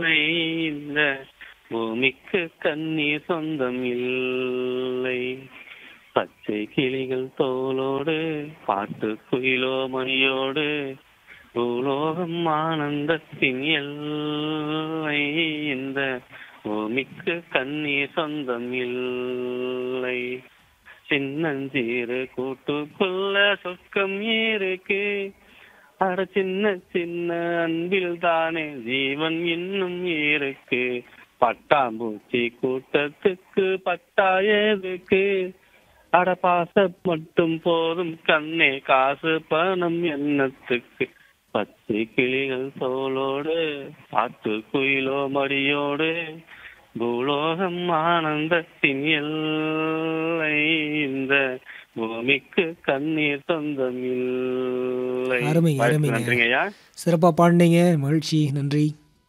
இந்த பூமிக்கு கண்ணீர் சொந்தம் இல்லை பச்சை கிளிகள் தோலோடு பாட்டு குயிலோ மணியோடு பூலோகம் ஆனந்தத்தின் எல்லை இந்த பூமிக்கு கண்ணீர் சொந்தம் இல்லை சின்னஞ்சீரு கூட்டுக்குள்ள சொர்க்கம் இருக்கு அட சின்ன சின்ன அன்பில் தானே ஜீவன் இன்னும் இருக்கு பட்டாம்பூச்சி கூட்டத்துக்கு பட்டா எதுக்கு அட பாசம் மட்டும் போதும் கண்ணே காசு பணம் எண்ணத்துக்கு பச்சை கிளிகள் தோளோடு பாட்டு குயிலோ மடியோடு பூலோகம் ஆனந்தத்தின் எல்லை இந்த பூமிக்கு கண்ணீர் சொந்தம் இல்லை அருமைங்க, அருமைங்க. நன்றிங்க ஐயா சிறப்பாக பாடினீங்க மகிழ்ச்சி நன்றி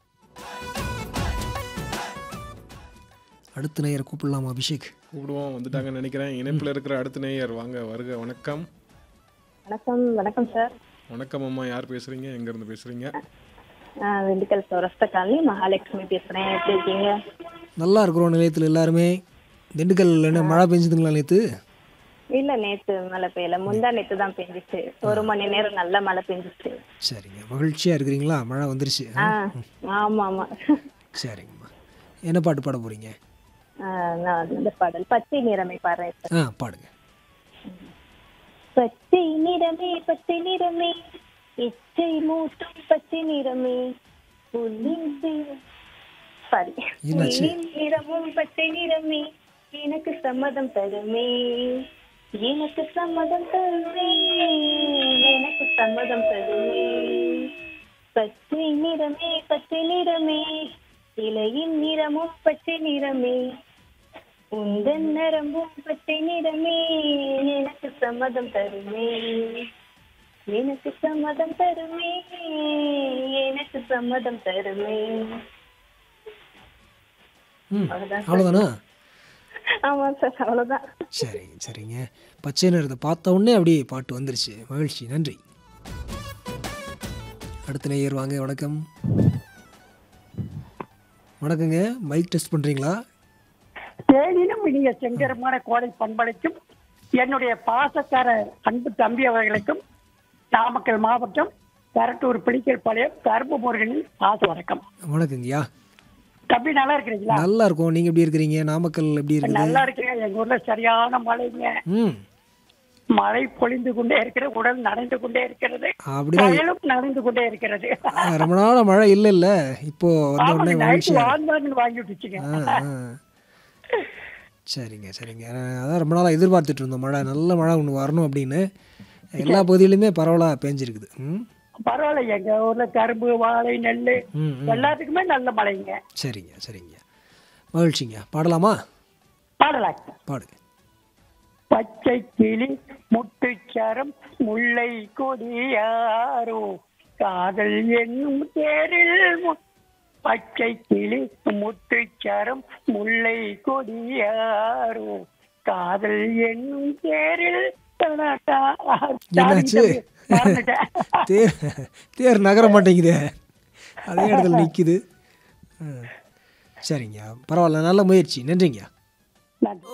அடுத்த நேயர் கூப்பிடலாமா அபிஷேக் கூப்பிடுவோம் வந்துட்டாங்கன்னு நினைக்கிறேன் இணைப்பில் இருக்கிற அடுத்த நேயர் வாங்க வருக வணக்கம் வணக்கம் வணக்கம் சார் வணக்கம் அம்மா யார் பேசுறீங்க எங்க இருந்து பேசுறீங்க நான் திண்டுக்கல் சௌரஸ்த காலனி மகாலட்சுமி பேசுறேன் எப்படி இருக்கீங்க நல்லா இருக்கிறோம் நிலையத்தில் எல்லாருமே திண்டுக்கல்ல என்ன மழை பெஞ்சுதுங்களா நேற்று இல்ல நேத்து மழை பெய்யல முந்தா நேத்து தான் பெஞ்சிச்சு ஒரு மணி நேரம் நல்ல மழை பெஞ்சிச்சு சரிங்க மகிழ்ச்சியாக இருக்கிறீங்களா மழை வந்துருச்சு ஆ ஆமா ஆமா சரிங்கம்மா என்ன பாட்டு பாட போகிறீங்க ஆ, நான் இந்த பாடல் பச்சை நிறமை பாடுறேன் சார் ஆ பாடுங்க பச்சை நிறமே பச்சை நிறமே இச்சை மூட்டும் பச்சை நிறமே புல்லின் சி- சாரி என்னாச்சு? புல்லின் நிறமும் பச்சை நிறமே எனக்கு சம்மதம் தருமே எனக்கு சம்மதம் தருமே எனக்கு சம்மதம் தருமே பச்சை நிறமே பச்சை நிறமே இலையின் நிறமும் பச்சை நிறமே உந்தன் நரம்பும் பச்சை நிறமே எனக்கு சம்மதம் தருமே எனக்கு சம்மதம் தருமே எனக்கு சம்மதம் தருமே ம் அவ்வளவுதான் சார். அவ்வளோதானா ஆமா சார் அவ்வளவுதான் சரிங்க சரிங்க பச்சை நிறத்தை பார்த்த உடனே அப்படியே பாட்டு வந்துருச்சு மகிழ்ச்சி நன்றி அடுத்த நேயர் வாங்க வணக்கம் வணக்கங்க மைக் டெஸ்ட் பண்ணுறீங்களா தேனினும் இனிய செங்கரமான கோடை பண்பளிக்கும் என்னுடைய பாசக்கார அன்பு தம்பி அவர்களுக்கும் நாமக்கல் மாவட்டம் கரட்டூர் பிடிக்கல் பாளையம் கரும்பு முருகனின் பாச வணக்கம் வணக்கங்கய்யா தம்பி நல்லா இருக்கிறீங்களா நல்லா இருக்கோம் நீங்கள் எப்படி இருக்கிறீங்க நாமக்கல் எப்படி இருக்குது நல்லா இருக்கிறீங்க எங்க ஊர்ல சரியான மழைங்க ம் மழை பொழிந்து கொண்டே இருக்கிற உடல் நனைந்து கொண்டே இருக்கிறது அப்படிதான் வயலும் நனைந்து கொண்டே இருக்கிறது ஆ, ரொம்ப நாளாக மழை இல்லை இல்லை இப்போ வந்த ஆமாங்க, உடனே நைட்டு மகிழ்ச்சியா வாங்க வாங்கி விட்டுச்சுங்க ஆ ஆ. சரிங்க சரிங்க அதான் ரொம்ப நாளாக எதிர்பார்த்துட்டு இருந்தோம் மழை நல்ல மழை ஒன்று வரணும் அப்படின்னு எல்லா பகுதியிலுமே பரவலாக பேஞ்சிருக்குது ம் பரவாயில்ல எங்க ஊர்ல கரும்பு வாழை நெல்லு ம் ம். எல்லாத்துக்குமே நல்ல மழைங்க சரிங்க சரிங்க மகிழ்ச்சிங்க பாடலாமா பாடலாங்க பாடுங்க பச்சை கிளி முட்டுச்சரம் முல்லை கொடியாரோ காதல் என்னும் தேரில் மு- பச்சை கிளி முட்டுச்சரம் முல்லை கொடியாரோ காதல் என்னும் தேரில் தனாட்டா. என்னாச்சு மறந்துட்டேன். தேர் தேர் நகர மாட்டேங்குதே அதே இடத்துல நிற்கிது சரிங்க பரவாயில்ல நல்ல முயற்சி நன்றிங்க நன்றி